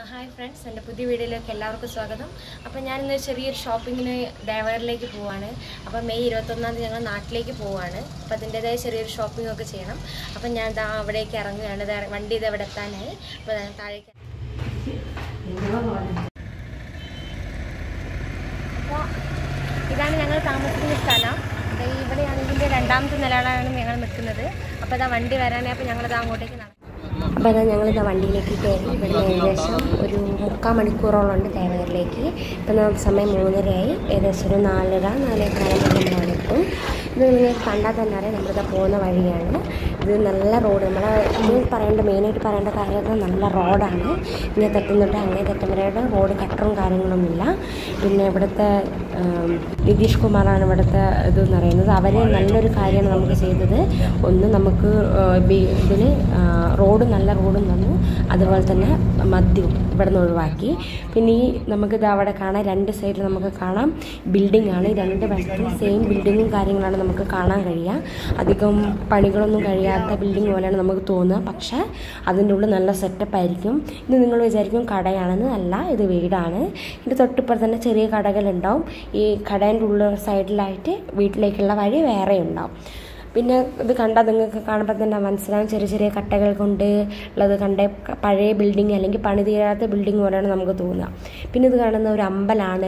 hi friends എൻ്റെ പുതിയ വീഡിയോയിലേക്ക് എല്ലാവർക്കും സ്വാഗതം അപ്പോൾ ഞാനിന്ന് ചെറിയൊരു ഷോപ്പിങ്ങിന് ഡൈവറിലേക്ക് പോവാണ് അപ്പോൾ മെയ് ഇരുപത്തൊന്നാം തീയതി ഞങ്ങൾ നാട്ടിലേക്ക് പോവാണ് അപ്പോൾ അതിൻ്റെതായ ചെറിയൊരു ഷോപ്പിംഗ് ഒക്കെ ചെയ്യണം അപ്പോൾ ഞാൻ ദാ അവിടേക്ക് ഇറങ്ങുകയാണ് ദാ വണ്ടി ഇത് അവിടെ എത്താനായി അപ്പോൾ ദാ താഴേക്ക് അപ്പോൾ ഇതാണ് ഞങ്ങൾ താമസിക്കുന്ന സ്ഥലം ദേ ഇവിടെയാണ് ഇതിൻ്റെ രണ്ടാമത്തെ നിലയിലാണ് ഞങ്ങൾ നിൽക്കുന്നത് അപ്പോൾ അതാ വണ്ടി വരാനായി അപ്പോൾ ഞങ്ങളത് അങ്ങോട്ടേക്ക് നടക്കും അപ്പോൾ അതാ ഞങ്ങളിത് വണ്ടിയിലേക്ക് കയറി ഇവിടുന്ന് ഏകദേശം ഒരു മുക്കാൽ മണിക്കൂറോളം ഉണ്ട് തേവകരിലേക്ക് ഇപ്പം നമുക്ക് സമയം മൂന്നരയായി ഏകദേശം ഒരു നാലര നാലേക്കാലം നമ്മൾ എത്തും ഇത് നിങ്ങൾക്ക് കണ്ടാൽ തന്നെ അറിയാം നമ്മളിത് പോകുന്ന വഴിയാണ് ഇത് നല്ല റോഡ് നമ്മൾ ഇത് പറയേണ്ട മെയിനായിട്ട് പറയേണ്ട കാര്യം നല്ല റോഡാണ് ഇങ്ങനെ തെറ്റുന്നിട്ട് അങ്ങേ തെറ്റം വരെയുടെ റോഡ് കട്ടറും കാര്യങ്ങളൊന്നുമില്ല പിന്നെ ഇവിടുത്തെ ആം, നിതീഷ് കുമാറാണ് ഇവിടുത്തെ ഇതെന്ന് പറയുന്നത് അവർ നല്ലൊരു കാര്യമാണ് നമുക്ക് ചെയ്തത് ഒന്ന് നമുക്ക് ആ, ബി- ഇതിന് ആ, റോഡ് നല്ല റോഡും തന്നു അതുപോലെ തന്നെ മദ്യം ഇവിടെ നിന്ന് ഒഴിവാക്കി പിന്നെ ഈ നമുക്കിത് അവിടെ കാണാം രണ്ട് സൈഡിൽ നമുക്ക് കാണാം ബിൽഡിംഗ് ആണ് ഈ രണ്ട് വശത്തും സെയിം ബിൽഡിങ്ങും കാര്യങ്ങളാണ് നമുക്ക് കാണാൻ കഴിയുക അധികം പണികളൊന്നും കഴിയാത്ത ബിൽഡിംഗ് പോലെയാണ് നമുക്ക് തോന്നുക പക്ഷേ അതിൻ്റെ ഉള്ളിൽ നല്ല സെറ്റപ്പ് ആയിരിക്കും ഇത് നിങ്ങൾ വിചാരിക്കും കടയാണെന്ന് അല്ല ഇത് വീടാണ് ഇത് തൊട്ടിപ്പുറത്ത് തന്നെ ചെറിയ കടകളുണ്ടാവും ഈ കടേൻ്റെ ഉള്ളിൽ സൈഡിലായിട്ട് വീട്ടിലേക്കുള്ള വഴി വേറെ ഉണ്ടാവും പിന്നെ ഇത് കണ്ടാൽ നിങ്ങൾക്ക് കാണുമ്പോൾ തന്നെ മനസ്സിലാവും ചെറിയ ചെറിയ കട്ടകൾ കൊണ്ട് ഉള്ളത് കണ്ട പഴയ ബിൽഡിംഗ് അല്ലെങ്കിൽ പണി തീരാത്ത ബിൽഡിംഗ് പോലെയാണ് നമുക്ക് തോന്നുക പിന്നെ ഇത് കാണുന്ന ഒരു അമ്പലമാണ്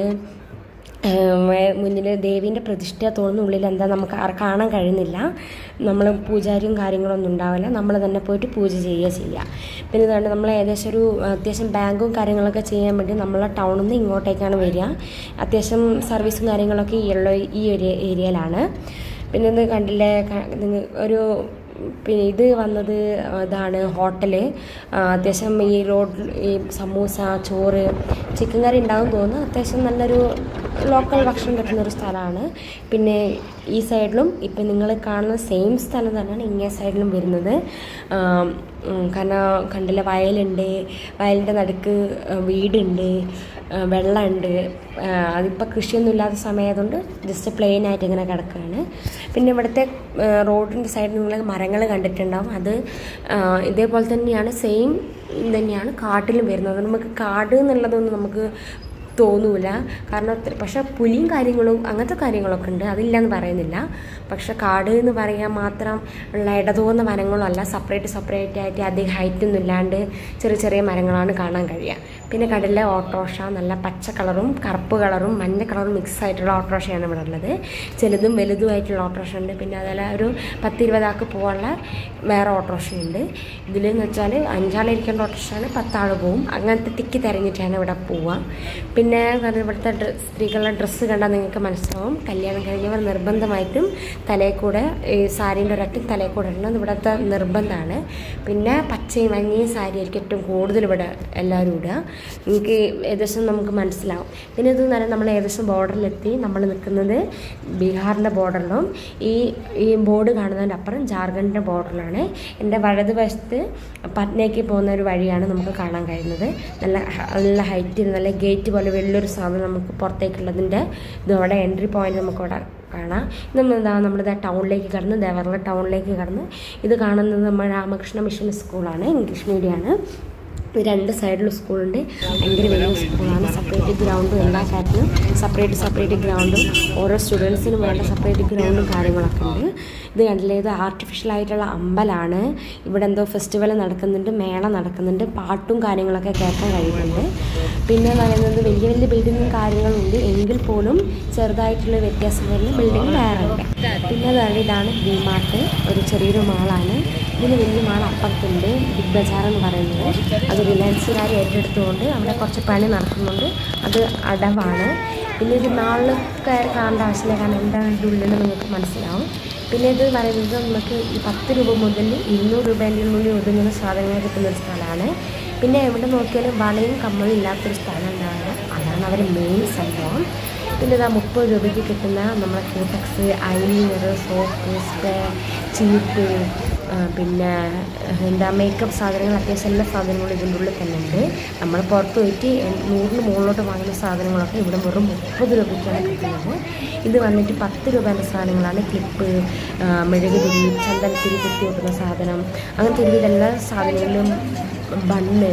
മുന്നിൽ ദേവീൻ്റെ പ്രതിഷ്ഠ തോന്നുന്ന ഉള്ളിൽ എന്താ നമുക്ക് ആ- കാണാൻ കഴിയുന്നില്ല നമ്മൾ പൂജാരിയും കാര്യങ്ങളൊന്നും ഉണ്ടാവില്ല നമ്മൾ തന്നെ പോയിട്ട് പൂജ ചെയ്യുക ചെയ്യുക പിന്നെ ഇതുകൊണ്ട് നമ്മൾ ഏകദേശം ഒരു അത്യാവശ്യം ബാങ്കും കാര്യങ്ങളൊക്കെ ചെയ്യാൻ വേണ്ടി നമ്മളെ ടൗണിൽ നിന്ന് ഇങ്ങോട്ടേക്കാണ് വരിക അത്യാവശ്യം സർവീസും കാര്യങ്ങളൊക്കെ ഈ ഉള്ള ഈ ഒരു ഏരിയയിലാണ് പിന്നെ ഇത് കണ്ടില്ലേ ക- നിങ്ങ ഒരു പിന്നെ ഇത് വന്നത് ഇതാണ് ഹോട്ടല് ആ, അത്യാവശ്യം ഈ റോഡ് ഈ സമൂസ ചോറ് ചിക്കൻ കറി ഉണ്ടാവും തോന്നുന്നു അത്യാവശ്യം നല്ലൊരു ലോക്കൽ ഭക്ഷണം കിട്ടുന്ന ഒരു സ്ഥലമാണ് പിന്നെ ഈ സൈഡിലും ഇപ്പം നിങ്ങൾ കാണുന്ന സെയിം സ്ഥലം തന്നെയാണ് ഇങ്ങേ സൈഡിലും വരുന്നത് ആ, ഉം, കാരണം കണ്ടില്ല വയലുണ്ട് വയലിൻ്റെ നടുക്ക് ആ, വീടുണ്ട് ആ, വെള്ളമുണ്ട് ആ, അതിപ്പോൾ കൃഷിയൊന്നും ഇല്ലാത്ത സമയമായതുകൊണ്ട് ജസ്റ്റ് പ്ലെയിൻ ആയിട്ട് ഇങ്ങനെ കിടക്കുകയാണ് പിന്നെ ഇവിടുത്തെ ആ, റോഡിൻ്റെ സൈഡിൽ നിങ്ങൾ മരങ്ങൾ കണ്ടിട്ടുണ്ടാവും അത് ആ, ഇതേപോലെ തന്നെയാണ് സെയിം തന്നെയാണ് കാട്ടിലും വരുന്നത് നമുക്ക് കാട് എന്നുള്ളതൊന്നും നമുക്ക് തോന്നൂല കാരണം അത്ര- പക്ഷെ പുലിയും കാര്യങ്ങളും അങ്ങനത്തെ കാര്യങ്ങളൊക്കെ ഉണ്ട് അതില്ലെന്ന് പറയുന്നില്ല പക്ഷെ കാട് എന്ന് പറയാൻ മാത്രം ഉള്ള ഇടതോന്ന മരങ്ങളും അല്ല സെപ്പറേറ്റ് സെപ്പറേറ്റ് ആയിട്ട് അധികം ഹൈറ്റൊന്നും ഇല്ലാണ്ട് ചെറിയ ചെറിയ മരങ്ങളാണ് കാണാൻ കഴിയുക പിന്നെ കടലിലെ ഓട്ടോറിക്ഷ നല്ല പച്ച കളറും കറുപ്പ് കളറും മഞ്ഞ കളറും മിക്സ് ആയിട്ടുള്ള ഓട്ടോറിക്ഷയാണ് ഇവിടെ ഉള്ളത് ചെറുതും വലുതുമായിട്ടുള്ള ഓട്ടോറിക്ഷ ഉണ്ട് പിന്നെ അതല്ല ഒരു പത്തിരുപതാൾക്ക് പോകാനുള്ള വേറെ ഓട്ടോറിക്ഷ ഉണ്ട് ഇതിലെന്ന് വെച്ചാൽ അഞ്ചാളിരിക്കേണ്ട ഓട്ടോറിക്ഷയാണ് പത്താൾ പോവും അങ്ങനത്തെ ടിക്ക് തിരഞ്ഞിട്ടാണ് ഇവിടെ പോവുക പിന്നെ കാരണം ഇവിടുത്തെ ഡ്ര സ്ത്രീകളുടെ ഡ്രസ്സ് കണ്ടാൽ നിങ്ങൾക്ക് മനസ്സിലാവും കല്യാണം കഴിഞ്ഞവർ നിർബന്ധമായിട്ടും തലയിൽ കൂടെ ഈ സാരീൻ്റെ ഒരൊറ്റ തലയിൽ കൂടെ ഇടണം ഇവിടുത്തെ നിർബന്ധമാണ് പിന്നെ പച്ചയും മഞ്ഞയും സാരി ആയിരിക്കും ഏറ്റവും കൂടുതൽ ഇവിടെ എല്ലാവരും ഇടുക നിങ്ങൾക്ക് ഏകദേശം നമുക്ക് മനസ്സിലാവും പിന്നെ ഇത് പറഞ്ഞാൽ നമ്മൾ ഏകദേശം ബോർഡറിലെത്തി നമ്മൾ നിൽക്കുന്നത് ബീഹാറിൻ്റെ ബോർഡറിലും ഈ ഈ ബോർഡ് കാണുന്നതിൻ്റെ അപ്പുറം ജാർഖണ്ഡിൻ്റെ ബോർഡറിലാണ് എൻ്റെ വലതുവശത്ത് പട്നയ്ക്ക് പോകുന്ന ഒരു വഴിയാണ് നമുക്ക് കാണാൻ കഴിയുന്നത് നല്ല ഹ- നല്ല ഹൈറ്റ് നല്ല ഗേറ്റ് പോലെ വലിയൊരു സാധനം നമുക്ക് പുറത്തേക്കുള്ളതിൻ്റെ ഇതോടെ എൻട്രി പോയിന്റ് നമുക്കിവിടെ കാണാം ഇത് നമ്മൾ ഇതാ നമ്മളിതാ ടൗണിലേക്ക് കടന്ന് ദേവർല ടൗണിലേക്ക് കടന്ന് ഇത് കാണുന്നത് നമ്മൾ രാമകൃഷ്ണ മിഷൻ സ്കൂളാണ് ഇംഗ്ലീഷ് മീഡിയമാണ് ഇത് രണ്ട് സൈഡിലും സ്കൂളുണ്ട് ഭയങ്കര വലിയ സ്കൂളാണ് സെപ്പറേറ്റ് ഗ്രൗണ്ടും എല്ലാ കാര്യത്തിനും സെപ്പറേറ്റ് സെപ്പറേറ്റ് ഗ്രൗണ്ടും ഓരോ സ്റ്റുഡൻസിനും വേണ്ട സെപ്പറേറ്റ് ഗ്രൗണ്ടും കാര്യങ്ങളൊക്കെ ഉണ്ട് ഇത് കണ്ടില്ലേ ഇത് ആർട്ടിഫിഷ്യൽ ആയിട്ടുള്ള അമ്പലമാണ് ഇവിടെ എന്തോ ഫെസ്റ്റിവൽ നടക്കുന്നുണ്ട് മേള നടക്കുന്നുണ്ട് പാട്ടും കാര്യങ്ങളൊക്കെ കേൾക്കാൻ കഴിയുന്നുണ്ട് പിന്നെ എന്ന് പറയുന്നത് വലിയ വലിയ ബിൽഡിങ്ങും കാര്യങ്ങളുണ്ട് എങ്കിൽ പോലും ചെറുതായിട്ടുള്ള വ്യത്യാസം വരുന്ന ബിൽഡിംഗ് വേറെ ഉണ്ട് പിന്നെ അതാണ് ഇതാണ് വി മാർട്ട് ഒരു ചെറിയൊരു മാളാണ് ഇതിന് വലിയ മാൾ അപ്പുറത്തുണ്ട് ബിഗ് ബജാർ എന്ന് പറയുന്നത് അത് റിലയൻസുകാർ ഏറ്റെടുത്തുകൊണ്ട് അവിടെ കുറച്ച് പണി നടക്കുന്നുണ്ട് അത് അടവാണ് പിന്നെ ഇത് മാളിൽ കയറി കാണേണ്ട ആവശ്യമില്ല കാരണം എന്താണ് ഇതിൻ്റെ ഉള്ളിൽ നിങ്ങൾക്ക് മനസ്സിലാവും പിന്നെ ഇത് പറയുന്നത് നമുക്ക് ഈ പത്ത് രൂപ മുതൽ ഇരുന്നൂറ് രൂപേൻ്റെ ഉള്ളിൽ ഒതുങ്ങുന്ന സാധനങ്ങൾ കിട്ടുന്ന ഒരു സ്ഥലമാണ് പിന്നെ എവിടെ നോക്കിയാലും വളയും കമ്മലും ഇല്ലാത്തൊരു സ്ഥലം ഉണ്ടാവുക അതാണ് അവരുടെ മെയിൻ സംഭവം പിന്നെ ഇതാ മുപ്പത് രൂപയ്ക്ക് കിട്ടുന്ന നമ്മളെ ക്യൂട്ടക്സ് ഐലൈനർ സോപ്പ് സ്പ്രേ ചീപ്പ് ആ, പിന്നെ എന്താ മേക്കപ്പ് സാധനങ്ങൾ അത്യാവശ്യം എല്ലാ സാധനങ്ങളും ഇതിൻ്റെ ഉള്ളിൽ തന്നെ ഉണ്ട് നമ്മൾ പുറത്ത് പോയിട്ട് എൺ- നൂറിന് മുകളിലോട്ട് വാങ്ങുന്ന സാധനങ്ങളൊക്കെ ഇവിടെ വെറും മുപ്പത് രൂപയ്ക്കാണ് കിട്ടുന്നത് ഇത് വന്നിട്ട് പത്ത് രൂപേൻ്റെ സാധനങ്ങളാണ് ക്ലിപ്പ് ആ, മെഴുകുതിരി ചന്ദനത്തിരി കുത്തി വെക്കുന്ന സാധനം അങ്ങനത്തെ ഒരുവിധ എല്ലാ സാധനങ്ങളിലും ബണ്ണ്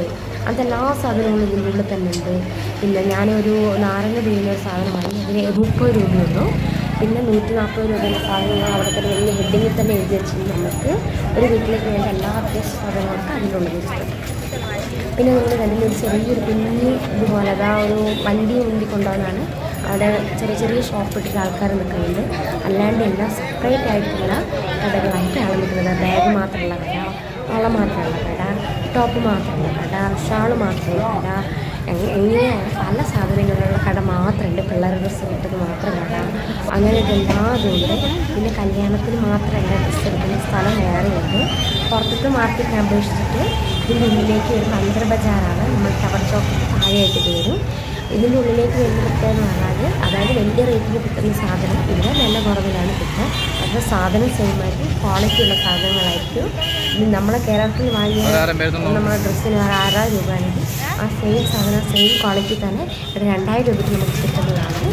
അതെല്ലാ സാധനങ്ങളും ഇതിൻ്റെ ഉള്ളിൽ തന്നെ ഉണ്ട് പിന്നെ ഞാനൊരു നാരങ്ങ പിഴിയുന്ന ഒരു സാധനം വാങ്ങി അതിന് മുപ്പത് രൂപയുള്ളൂ പിന്നെ നൂറ്റി നാൽപ്പത് രൂപയുടെ സാധനങ്ങൾ അവിടെ തന്നെ വലിയ ഹെഡിങ്ങിൽ തന്നെ എഴുതി വെച്ചിട്ട് നമുക്ക് ഒരു വീട്ടിലേക്ക് വേണ്ട എല്ലാ അത്യാവശ്യ സാധനങ്ങളൊക്കെ അതിനുള്ളത് വെച്ചിട്ടുണ്ട് പിന്നെ നമ്മൾ കണ്ടില്ല ഒരു ചെറിയൊരു കുഞ്ഞ് ഇതുപോലെ അതാ ഒരു വണ്ടി ഉന്തി കൊണ്ടുവന്നാണ് അവിടെ ചെറിയ ചെറിയ ഷോപ്പ് ഇട്ടിട്ട് ആൾക്കാർ നിൽക്കുന്നുണ്ട് അല്ലാണ്ട് എല്ലാം സെപ്പറേറ്റ് ആയിട്ടുള്ള കടകളായിട്ടാണ് നിൽക്കുന്നത് ബാഗ് മാത്രമുള്ള കട വള മാത്രമുള്ള കട ടോപ്പ് മാത്രമുള്ള കട ഷാള് മാത്രമുള്ള കട എങ്ങ- എങ്ങനെയാണ് പല സാധനങ്ങളുള്ള കട മാത്രമുണ്ട് പിള്ളേരുടെ ഡ്രസ്സ് കിട്ടുന്ന മാത്രം കട അങ്ങനെയൊക്കെ എല്ലാ ഇതുണ്ട് പിന്നെ കല്യാണത്തിന് മാത്രമല്ല ഡ്രസ്സ് എടുക്കുന്ന സ്ഥലം വേറെയുണ്ട് പുറത്തത്തെ മാർക്കറ്റിനെ അപേക്ഷിച്ചിട്ട് ഇതിൻ്റെ ഉള്ളിലേക്ക് വരുന്ന അന്തർ ബജാറാണ് നമ്മൾ ടവർ ചോക്കിന് താഴെയായിട്ട് ഇത് വരും ഇതിൻ്റെ ഉള്ളിലേക്ക് വരുന്ന പ്രത്യേകത എന്ന് പറഞ്ഞാൽ അതായത് വലിയ റേറ്റിൽ കിട്ടുന്ന സാധനം ഇവിടെ വില കുറവിലാണ് കിട്ടുക പക്ഷേ സാധനം സെയിം ആയിട്ട് ക്വാളിറ്റി ഉള്ള സാധനങ്ങളായിരിക്കും ഇത് നമ്മളെ കേരളത്തിൽ വാങ്ങിയ നമ്മുടെ ഡ്രസ്സിന് ഒരു ആറായിരം രൂപ ആണെങ്കിൽ ആ സെയിം സാധനം സെയിം ക്വാളിറ്റി തന്നെ ഇവിടെ രണ്ടായിരം രൂപയ്ക്ക് നമുക്ക് കിട്ടുന്നതാണ്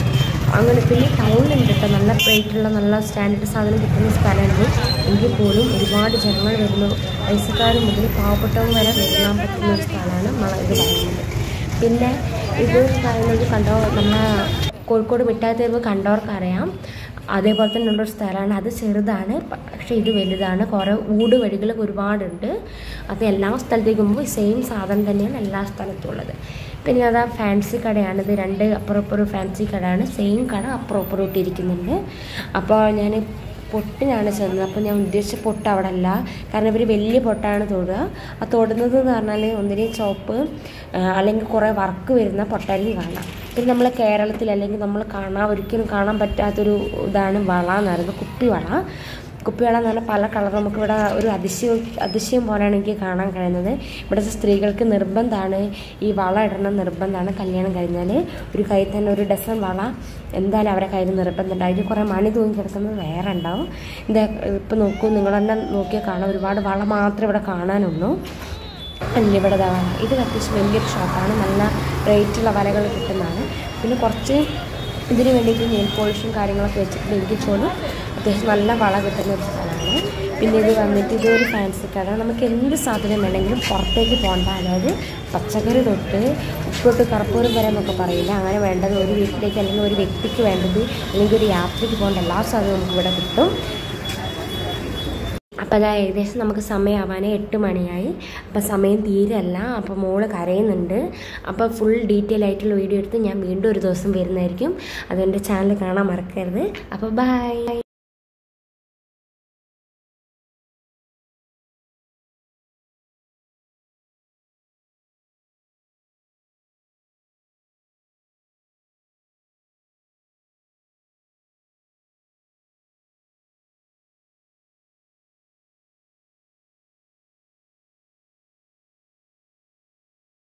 അങ്ങനെ പിന്നെ ടൗണിലുണ്ട് കേട്ടോ നല്ല റേറ്റുള്ള നല്ല സ്റ്റാൻഡേർഡ് സാധനം കിട്ടുന്ന സ്ഥലമുണ്ട് എങ്കിൽ പോലും ഒരുപാട് ജനങ്ങൾ വരുന്നു പൈസക്കാർ മുതൽ പാവപ്പെട്ടവർ വരെ വരാൻ പറ്റുന്ന ഒരു സ്ഥലമാണ് മള ഇത് പറയുന്നത് പിന്നെ ഇത് പറയുന്നത് കണ്ടോ നമ്മളെ കോഴിക്കോട് മിഠായി തെരുവ് കണ്ടവർക്ക് അറിയാം അതേപോലെ തന്നെ ഉള്ളൊരു സ്ഥലമാണ് അത് ചെറുതാണ് പക്ഷേ ഇത് വലുതാണ് കുറേ ഊട് വഴികൾ ഒരുപാടുണ്ട് അത് എല്ലാ സ്ഥലത്തേക്കും പോകുമ്പോൾ സെയിം സാധനം തന്നെയാണ് എല്ലാ സ്ഥലത്തും ഉള്ളത് പിന്നെ അതാ ഫാൻസി കടയാണ് ഇത് രണ്ട് അപ്പുറം ഇപ്പുറം ഫാൻസി കടയാണ് സെയിം കട അപ്പുറം ഇപ്പുറം ഇട്ടിരിക്കുന്നുണ്ട് അപ്പോൾ ഞാൻ പൊട്ടിനാണ് ചെന്നത് അപ്പോൾ ഞാൻ ഉദ്ദേശിച്ച പൊട്ട് അവിടെ അല്ല കാരണം ഇവർ വലിയ പൊട്ടാണ് തൊടുക ആ തൊടുന്നത് എന്ന് പറഞ്ഞാൽ ഒന്നിനെയും ചോപ്പ് ആ, അല്ലെങ്കിൽ കുറേ വർക്ക് വരുന്ന പൊട്ടാലും കാണാം പിന്നെ നമ്മൾ കേരളത്തിൽ അല്ലെങ്കിൽ നമ്മൾ കാണാൻ ഒരിക്കലും കാണാൻ പറ്റാത്തൊരു ഇതാണ് വള എന്ന് പറയുന്നത് കുപ്പിവള കുപ്പിവള എന്ന് പറഞ്ഞാൽ പല കളർ നമുക്കിവിടെ ഒരു അതിശയം അതിശയം പോലെയാണ് എനിക്ക് കാണാൻ കഴിയുന്നത് ഇവിടുത്തെ സ്ത്രീകൾക്ക് നിർബന്ധമാണ് ഈ വള ഇടണം നിർബന്ധമാണ് കല്യാണം കഴിഞ്ഞാൽ ഒരു കയ്യിൽ തന്നെ ഒരു ഡസൺ വള എന്തായാലും അവരെ കയ്യിൽ നിർബന്ധമുണ്ട് അതിൽ കുറേ മണി തൂങ്ങി കിടക്കുന്നത് വേറെ ഉണ്ടാവും ഇത് ഇപ്പം നോക്കൂ നിങ്ങൾ തന്നെ നോക്കിയാൽ കാണാം ഒരുപാട് വള മാത്രമേ ഇവിടെ കാണാനുള്ളൂ അല്ല ഇവിടെ ദാ വള ഇത് അത്യാവശ്യം വലിയൊരു ഷോപ്പാണ് നല്ല റേറ്റുള്ള വലകൾ കിട്ടുന്നതാണ് പിന്നെ കുറച്ച് ഇതിന് വേണ്ടിയിട്ട് നെയിൽ പോളിഷും കാര്യങ്ങളൊക്കെ വെച്ചിട്ടുണ്ടെങ്കിൽ പോലും അത്യാവശ്യം നല്ല വള കിട്ടുന്ന ഒരു സ്ഥലമാണ് പിന്നെ ഇത് വന്നിട്ട് ഇതൊരു ഫാൻസി കട നമുക്ക് എന്ത് സാധനം വേണമെങ്കിലും പുറത്തേക്ക് പോകണ്ട അതായത് പച്ചക്കറി തൊട്ട് ഉപ്പൊട്ട് കറുപ്പൂരം വരെ എന്നൊക്കെ പറയില്ല അങ്ങനെ വേണ്ടത് ഒരു വീട്ടിലേക്ക് അല്ലെങ്കിൽ ഒരു വ്യക്തിക്ക് വേണ്ടത് അല്ലെങ്കിൽ ഒരു യാത്രയ്ക്ക് പോകേണ്ട എല്ലാ സാധനവും നമുക്ക് ഇവിടെ കിട്ടും അപ്പോൾ അതാ ഏകദേശം നമുക്ക് സമയമാവാനേ എട്ട് മണിയായി അപ്പോൾ സമയം തീരല്ല അപ്പോൾ മോള് കരയുന്നുണ്ട് അപ്പോൾ ഫുൾ ഡീറ്റെയിൽ ആയിട്ടുള്ള വീഡിയോ എടുത്ത് ഞാൻ വീണ്ടും ഒരു ദിവസം വരുന്നതായിരിക്കും അതുകൊണ്ട് ചാനൽ കാണാൻ മറക്കരുത് അപ്പോൾ ബൈ